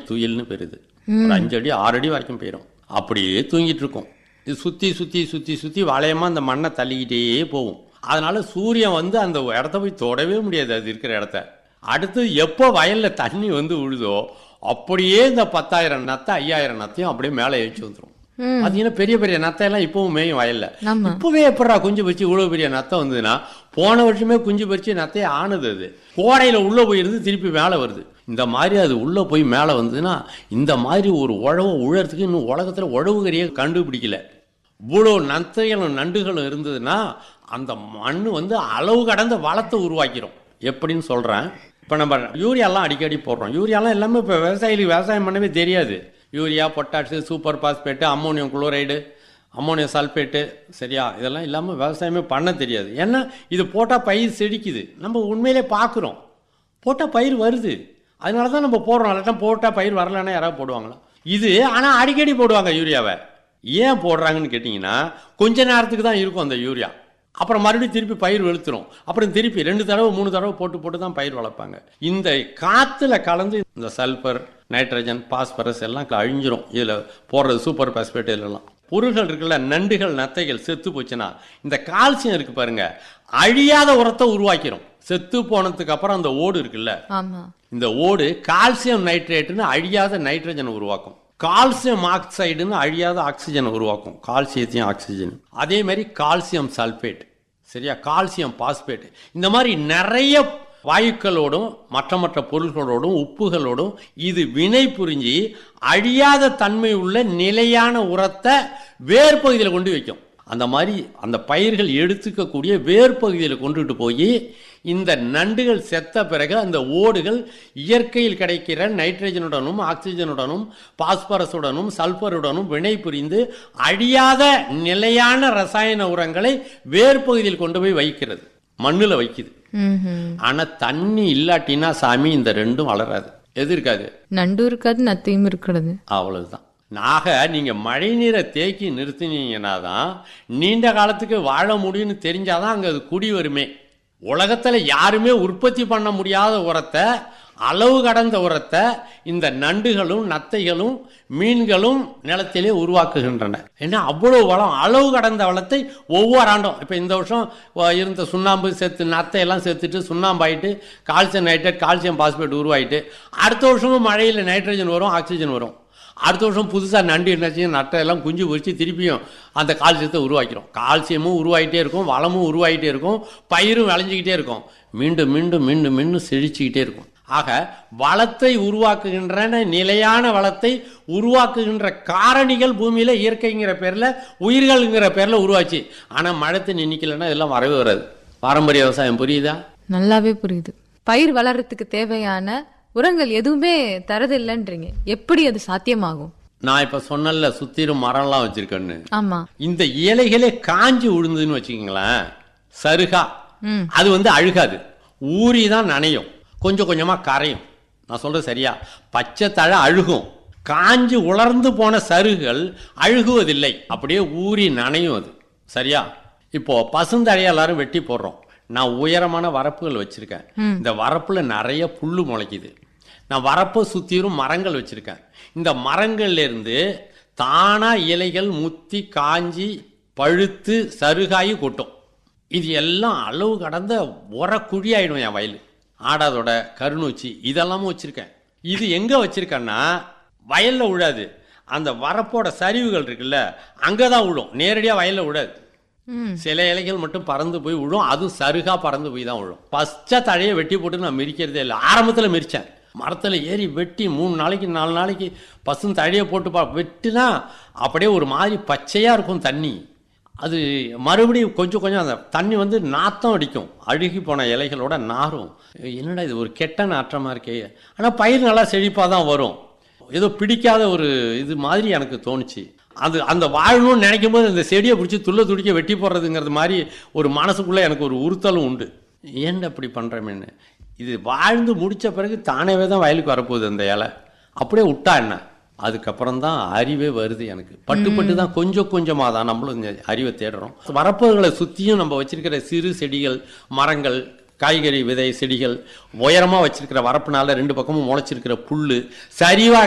துயில்னு பெறுது ஒரு அஞ்சு அடி ஆறு அடி வரைக்கும் போயிடும் அப்படியே தூங்கிட்டு இருக்கும் இது சுற்றி சுற்றி சுற்றி சுற்றி வளையமாக அந்த மண்ணை தள்ளிக்கிட்டே போகும் அதனால சூரியன் வந்து அந்த இடத்த போய் தொடவே முடியாது அது இருக்கிற இடத்த அடுத்து எப்போ வயலில் தண்ணி வந்து விழுதோ அப்படியே இந்த பத்தாயிரம் நத்தை ஐயாயிரம் நத்தையும் அப்படியே மேலே ஏற்றி வந்துடும் பார்த்தீங்கன்னா பெரிய பெரிய நத்தையெல்லாம் இப்பவும் மேயும் வயல்ல ஆமா இப்பவே எப்படா குஞ்சு பறிச்சு இவ்வளவு பெரிய நத்தை வந்ததுன்னா போன வருஷமே குஞ்சு பறிச்சு நத்தையே ஆனது அது கோடையில உள்ள போயிருந்து திருப்பி மேலே வருது இந்த மாதிரி அது உள்ள போய் மேலே வந்ததுன்னா இந்த மாதிரி ஒரு உழவை உழறதுக்கு இன்னும் உலகத்துல உழவுகரியே கண்டுபிடிக்கல இவ்வளோ நத்தைகளும் நண்டுகளும் இருந்ததுன்னா அந்த மண் வந்து அளவு கடந்த வளத்தை உருவாக்கிரும் எப்படின்னு சொல்றேன் இப்போ நம்ம யூரியாலாம் அடிக்கடி போடுறோம் யூரியாலாம் எல்லாமே இப்போ விவசாயிகளுக்கு விவசாயம் பண்ணவே தெரியாது urea potash super phosphate ammonium chloride ammonium sulphate சரியா இதெல்லாம் இல்லாமல் விவசாயமே பண்ண தெரியாது ஏன்னா இது போட்டால் பயிர் செடிக்குது நம்ம உண்மையிலே பார்க்குறோம் போட்டால் பயிர் வருது அதனால தான் நம்ம போடுறோம் இல்லாட்டா போட்டால் பயிர் வரலன்னா யாராவது போடுவாங்களா இது ஆனால் அடிக்கடி போடுவாங்க யூரியாவை ஏன் போடுறாங்கன்னு கேட்டிங்கன்னா கொஞ்ச நேரத்துக்கு தான் இருக்கும் அந்த யூரியா அப்புறம் மறுபடியும் திருப்பி பயிர் வெளுத்துரும் அப்புறம் திருப்பி ரெண்டு தடவை மூணு தடவை போட்டு போட்டு தான் பயிர் வளர்ப்பாங்க இந்த காற்றுல கலந்து இந்த சல்ஃபர் நைட்ரஜன் பாஸ்பரஸ் எல்லாம் அழிஞ்சிரும் இதில் போடுறது சூப்பர் பாஸ்பேட் இதெல்லாம் பொருள்கள் இருக்குல்ல நண்டுகள் நத்தைகள் செத்து போச்சுன்னா இந்த கால்சியம் இருக்கு பாருங்க அழியாத உரத்தை உருவாக்கிரும் செத்து போனதுக்கு அப்புறம் அந்த ஓடு இருக்குல்ல ஆமா இந்த ஓடு கால்சியம் நைட்ரேட்னு அழியாத நைட்ரஜனை உருவாக்கும் கால்சியம் ஆக்சைடுன்னு அழியாத ஆக்சிஜனை உருவாக்கும் கால்சியத்தையும் ஆக்சிஜன் அதே மாதிரி கால்சியம் சல்பேட் சரியா கால்சியம் பாஸ்பேட் இந்த மாதிரி நிறைய வாயுக்களோடும் மற்ற மற்ற பொருள்களோடும் உப்புகளோடும் இது வினை புரிஞ்சு அழியாத தன்மை உள்ள நிலையான உரத்தை வேர் பகுதியில் கொண்டு வைக்கும் அந்த மாதிரி அந்த பயிர்கள் எடுத்துக்கக்கூடிய வேர் பகுதியில் கொண்டுட்டு போய் இந்த நண்டுகள் செத்த பிறகு அந்த ஓடுகள் இயற்கையில் கிடைக்கிற நைட்ரஜனுடனும் ஆக்சிஜனுடனும் பாஸ்பரஸுடனும் சல்பருடனும் வினை புரிந்து அழியாத நிலையான ரசாயன உரங்களை வேர் பகுதியில் கொண்டு போய் வைக்கிறது மண்ணில் வைக்குது ம்ஹும். ஆனா தண்ணி இல்லாட்டினா சாமி இந்த ரெண்டும் வளராது எது இருக்காது நண்டு இருக்காது நத்தையும் இருக்கிறது அவ்வளவுதான் நாக நீங்க மழை நீரை தேக்கி நிறுத்தினீங்கன்னா தான் நீண்ட காலத்துக்கு வாழ முடியும்னு தெரிஞ்சாதான் அங்க அது குடி வருமே உலகத்துல யாருமே உற்பத்தி பண்ண முடியாத உரத்தை அளவு கடந்த உரத்தை இந்த நண்டுகளும் நத்தைகளும் மீன்களும் நிலத்திலே உருவாக்குகின்றன ஏன்னா அவ்வளவு வளம் அளவு கடந்த வளத்தை ஒவ்வொரு ஆண்டும் இப்போ இந்த வருஷம் வ- இருந்த சுண்ணாம்பு செத்து நத்தை எல்லாம் செத்துட்டு சுண்ணாம்பாயிட்டு கால்சியம் நைட்ரேட் கால்சியம் பாஸ்பேட் உருவாயிட்டு அடுத்த வருஷமும் மழையில் நைட்ரஜன் வரும் ஆக்சிஜன் வரும் அடுத்த வருஷம் புதுசாக நண்டு என்னாச்சு நட்டை எல்லாம் குஞ்சு பொறிச்சு திருப்பியும் அந்த கால்சியத்தை உருவாக்கிறோம் கால்சியமும் உருவாகிட்டே இருக்கும் வளமும் உருவாகிட்டே இருக்கும் பயிரும் விளைஞ்சிக்கிட்டே இருக்கும் மீண்டும் மீண்டும் மீண்டும் மீண்டும் செழிச்சுக்கிட்டே இருக்கும் ஆக வளத்தை உருவாக்குகின்ற நிலையான வளத்தை உருவாக்குகின்ற காரணிகள் பூமியில இயற்கைங்கிற பேர்ல உயிர்கள்ங்கிற பேர்ல உருவாச்சு ஆனா மழை தண்ணி நிக்கலைன்னா இதெல்லாம் வரவே வராது பாரம்பரிய விவசாயம் புரியுதா நல்லாவே புரியுது பயிர் வளர்றதுக்கு தேவையான உரங்கள் எதுவுமே தரதில்லைன்றீங்க எப்படி அது சாத்தியமாகும் நான் இப்ப சொன்னல சுத்திரும் மரம்லாம் வச்சிருக்கேன்னு ஆமா இந்த இலைகளே காஞ்சி விழுந்ததுன்னு வச்சுக்கோங்களேன் சருகா ம். அது வந்து அழுகாது ஊறி தான் நனையும் கொஞ்சம் கொஞ்சமா கரையும் நான் சொல்றது சரியா பச்சை தழை அழுகும் காஞ்சி உலர்ந்து போன சருகுகள் அழுகுவதில்லை அப்படியே ஊறி நனையும் அது சரியா இப்போ பசுந்தழையை எல்லாரும் வெட்டி போடுறோம் நான் உயரமான வரப்புகள் வச்சிருக்கேன் இந்த வரப்புல நிறைய புல்லு முளைக்குது நான் வரப்பை சுத்திரும் மரங்கள் வச்சிருக்கேன் இந்த மரங்கள்ல இருந்து தானா இலைகள் முத்தி காஞ்சி பழுத்து சருகாயி கொட்டும் இது எல்லாம் அளவு கடந்த உரக்குழி ஆயிடும் என் வயல் ஆடாதோட கருணூச்சி இதெல்லாமும் வச்சிருக்கேன் இது எங்க வச்சிருக்கேன்னா வயல்ல விழாது அந்த வரப்போட சரிவுகள் இருக்குல்ல அங்கதான் விழும் நேரடியா வயல்ல விழாது ம் சில இலைகள் மட்டும் பறந்து போய் விழும் அதுவும் சருகா பறந்து போய் தான் விழும் பச்சை தழையை வெட்டி போட்டு நான் மிரிக்கிறதே இல்லை ஆரம்பத்தில் மிரிச்சேன் மரத்தில் ஏறி வெட்டி மூணு நாளைக்கு நாலு நாளைக்கு பசும் தழையை போட்டு பா வெட்டினா அப்படியே ஒரு மாதிரி பச்சையாக இருக்கும் தண்ணி அது மறுபடியும் கொஞ்சம் கொஞ்சம் அந்த தண்ணி வந்து நாத்தம் அடிக்கும் அழுகி போன இலைகளோட நாரும் என்னடா இது ஒரு கெட்ட நாற்றமாக இருக்கே ஆனால் பயிர் நல்லா செழிப்பாக தான் வரும் ஏதோ பிடிக்காத ஒரு இது மாதிரி எனக்கு தோணுச்சு அது அந்த வாழணும்னு நினைக்கும் போது இந்த செடியை பிடிச்சி துள்ள துடிக்க வெட்டி போடுறதுங்கிறது மாதிரி ஒரு மனசுக்குள்ளே எனக்கு ஒரு உறுத்தலும் உண்டு ஏன்டா இப்படி பண்ணுறமேன்னு இது வாழ்ந்து முடிச்ச பிறகு தானேவே தான் வயலுக்கு வரப்போகுது அந்த இலை அப்படியே விட்டா என்ன அதுக்கப்புறம் தான் அறிவே வருது எனக்கு பட்டு பட்டு தான் கொஞ்சம் கொஞ்சமாக தான் நம்மளும் இந்த அறிவை தேடுறோம் வரப்புகளை சுற்றியும் நம்ம வச்சிருக்கிற சிறு செடிகள் மரங்கள் காய்கறி விதை செடிகள் உயரமாக வச்சிருக்கிற வரப்புனால ரெண்டு பக்கமும் முளைச்சிருக்கிற புல் சரிவா